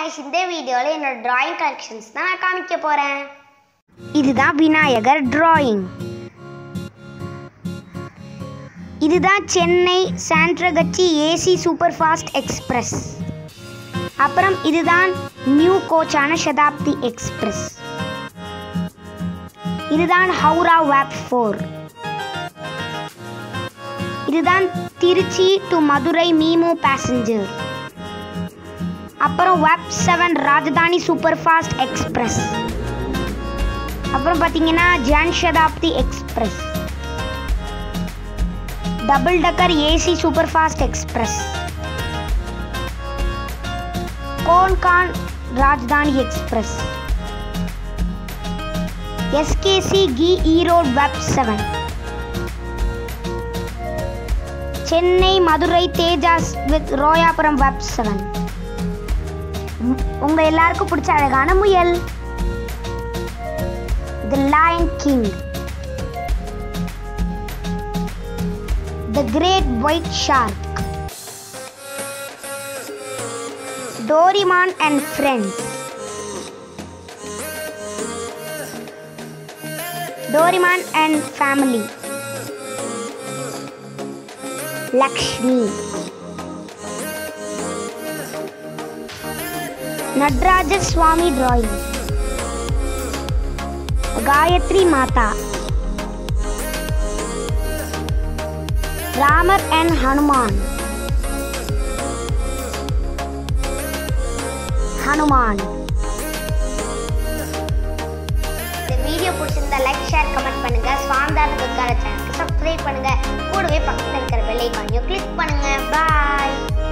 guys இந்த வீடியோவில் என்னோட டிராயிங் கலெக்ஷன்ஸ் தான் நான் காமிக்க போகிறேன் இதுதான் விநாயகர் டிராயிங் இதுதான் Chennai Santragachi AC super fast express அப்புறம் இதுதான் நியூ கோச்சான சதாப்தி எக்ஸ்பிரஸ் இதுதான் ஹவுரா வேப் ஃபோர் இதுதான் திருச்சி டு மதுரை மீமோ பேசஞ்சர் அப்புறம் வெப் செவன் ராஜதானி சூப்பர் ஃபாஸ்ட் எக்ஸ்பிரஸ் அப்புறம் பார்த்தீங்கன்னா ஜான் சதாப்தி எக்ஸ்பிரஸ் டபுள் டக்கர் ஏசி சூப்பர் ஃபாஸ்ட் எக்ஸ்பிரஸ் கோன்கான் ராஜதானி எக்ஸ்பிரஸ் எஸ்கேசி கி Erode web seven Chennai Madurai Tejas with ரோயாபுரம் web seven உங்க எல்லாருக்கும் பிடிச்ச அழகான முயல் தி line king the great white shark Doraemon and friends Doraemon and family Lakshmi Nataraja Swami drawing Gayatri மாதா Ramar and Hanuman Hanuman இந்த வீடியோ பிடிச்சிருந்தா லைக் ஷேர் கமெண்ட் பண்ணுங்க சுவாந்தான துர்கார சேனலுக்கு சப்ஸ்கிரைப் பண்ணுங்க கூடவே பக்கத்தில் இருக்கிற பெல் ஐக்கானையும் கிளிக் பண்ணுங்க பாய்